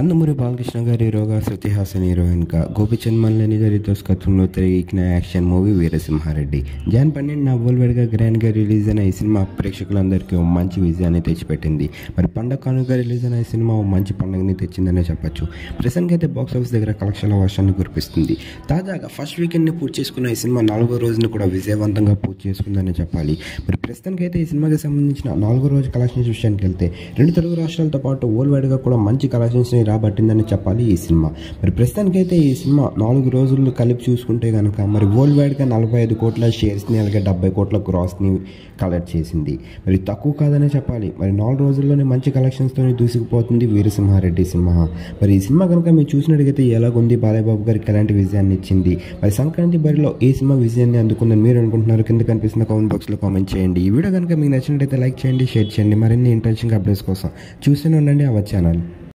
నందమూరి బాలకృష్ణ గారి హీరోగా శృతి హాసన్ హీరోయిన్గా గోపిచంద్ మల్లని గారి దర్శకత్వంలో తెరకెక్కిన యాక్షన్ మూవీ వీరసింహారెడ్డి జాన్ పన్నెండున వరల్డ్ గ్రాండ్గా రిలీజ్ అయిన ఈ సినిమా ప్రేక్షకులందరికీ ఓ మంచి విజయాన్ని తెచ్చిపెట్టింది మరి పండగ కానుక రిలీజ్ అయిన ఈ సినిమా ఓ మంచి పండుగని తెచ్చిందనే చెప్పొచ్చు ప్రస్తుతానికి అయితే బాక్స్ ఆఫీస్ దగ్గర కలెక్షన్ల వర్షాన్ని కురిపిస్తుంది తాజాగా ఫస్ట్ వీకెండ్ని పూర్తి చేసుకున్న ఈ సినిమా నాలుగో రోజున కూడా విజయవంతంగా పూర్తి చేసుకుందని చెప్పాలి మరి ప్రస్తుతానికి అయితే ఈ సినిమాకి సంబంధించిన నాలుగో రోజు కలెక్షన్స్ విషయానికి వెళ్తే రెండు తెలుగు రాష్ట్రాలతో పాటు వరల్డ్ వైడ్గా కూడా మంచి కలెక్షన్స్ని రాబట్టిందని చెప్పాలి ఈ సినిమా మరి ప్రస్తుతానికి అయితే ఈ సినిమా నాలుగు రోజులు కలిపి చూసుకుంటే కనుక మరి వరల్డ్ వైడ్గా నలభై ఐదు కోట్ల షేర్స్ని అలాగే డెబ్బై కోట్ల క్రాస్ని కలెక్ట్ చేసింది మరి తక్కువ కాదనే చెప్పాలి మరి నాలుగు రోజుల్లోనే మంచి కలెక్షన్స్తో దూసుకుపోతుంది వీరసింహారెడ్డి సినిమా మరి ఈ సినిమా కనుక మీరు చూసినట్టుగైతే ఎలాగుంది బాలయ్యబాబు గారికి ఎలాంటి విజయాన్ని ఇచ్చింది మరి సంక్రాంతి బరిలో ఈ సినిమా విజయాన్ని అందుకుందని మీరు అనుకుంటున్నారు కింద కనిపిస్తున్న కామెంట్ బాక్స్లో కామెంట్ చేయండి ఈ వీడియో కనుక మీకు నచ్చినట్టయితే లైక్ చేయండి షేర్ చేయండి మరిన్ని ఇంట్రెస్టింగ్ అప్డేట్స్ కోసం చూస్తూనే ఉండండి అవర్ ఛానల్